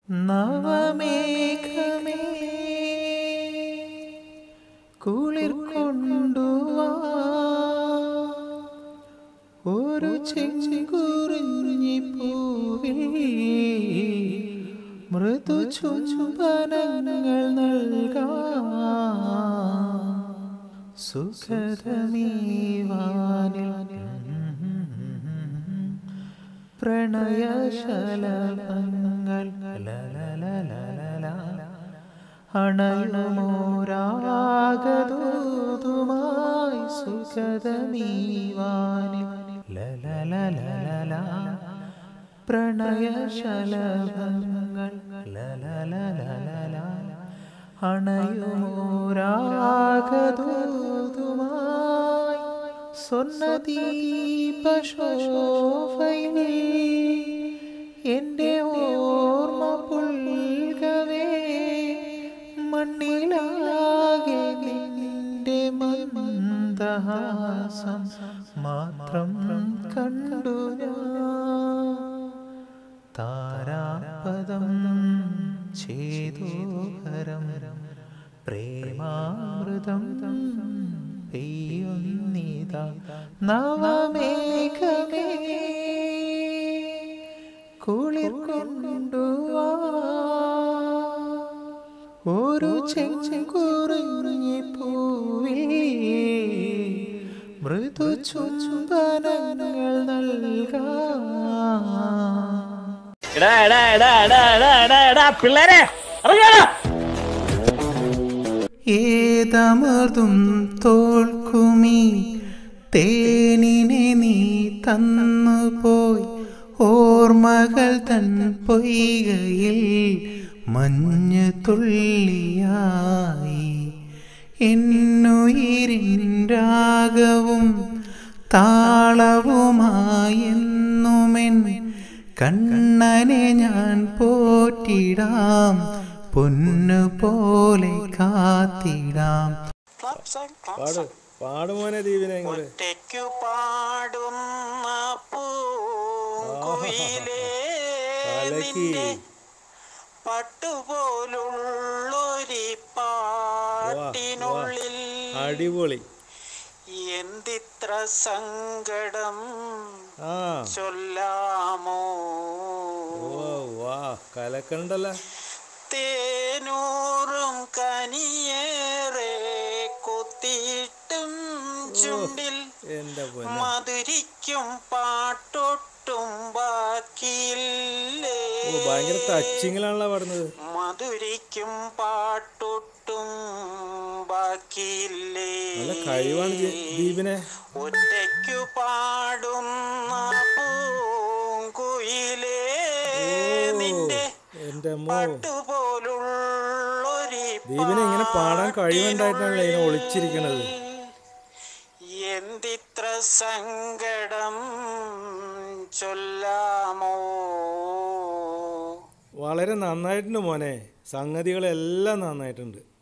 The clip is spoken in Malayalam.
നവമേഘമേ കുളിർ കൊണ്ടുവാ ഒരു ചെങ്കുറിഞ്ഞി പൂവിൽ മൃദു ചുംബനങ്ങൾ നൽകാം സുഖതമീവാനിൽ പ്രണയശലഭങ്ങൾ അണയുമോരാഗദൂതുമായി സുഖതമീവാനിൽ ലലലലലല പ്രണയശലഭങ്ങൾ ലലലലലല അണയുമോരാഗദൂതുമായി സ്വർണദീപശോഭയിൽ എൻ്റെ ഓർമ്മ പുൽകവേ മണ്ണിലാകെ നിന്റെ മന്ദഹാസം മാത്രം കണ്ടു ഞാൻ താരാപദം ചേതോഹരം പ്രേമാമൃതം പെയ്യുന്നിത നവമേഘമേ കുളിർ കൊണ്ടുവാ ഒരു ചെങ്കുറിഞ്ഞി പൂവിൽ മൃദു ചുംബനങ്ങൾ നൽകാം എടാ എടാ എടാ എടാ എടാ എടാ എടാ പിള്ളേരെ ഇറങ്ങിയാടാ ഏതമർതും തോൽക്കുമീ തേനിനെ നീ തന്നു പോയി ഓർമ്മകൾ തൻ പൊയ്കയിൽ മഞ്ഞ് തുള്ളിയായി എന്നുയിരിൻ രാഗവും താളവുമായെന്നുമെൻ കണ്ണനെ ഞാൻ പോറ്റിടാം പൊന്നു പോലെ കാത്തിടാം പാട് പാട് മോനെ ദീപിനെ ഇങ്ങോട്ട് ഒറ്റയ്ക്കു പാടുന്ന പൂങ്കുയിലേ കലക്കി പട്ടുപോലുള്ളൊരു പാട്ടിനുള്ളിൽ അടിപൊളി എന്തിത്ര സങ്കടം ആ ചൊല്ലാമോ ഓ വാ കലക്കണ്ടല്ലോ തേനൂറും കനിയേറെ കുത്തിയിട്ടും ചുണ്ടിൽ എന്റെ പൊന്നെ മധുരിക്കും പാട്ടൊട്ടും ബാക്കിയില്ലേ ഓ ഭയങ്കര ടച്ചിങ്ങിലാണല്ലോ പാടുന്നത് മധുരിക്കും പാട്ടൊട്ടും ബാക്കിയില്ലേ നല്ല കഴിവാണ് ദീ- ദീപിനെ ഒറ്റയ്ക്കു പാടുന്ന പൂങ്കുയിലേ നിന്റെ എന്റെ അമ്മോ പട്ടുപോലുള്ളൊരു ദീപിനെ ഇങ്ങനെ പാടാൻ കഴിവുണ്ടായിട്ടാണല്ലോ ഇതിനെ ഒളിച്ചിരിക്കണത് എന്തിത്ര സങ്കടം ചൊല്ലാമോ വളരെ നന്നായിട്ടുണ്ട് മോനെ സംഗതികളെല്ലാം നന്നായിട്ടുണ്ട്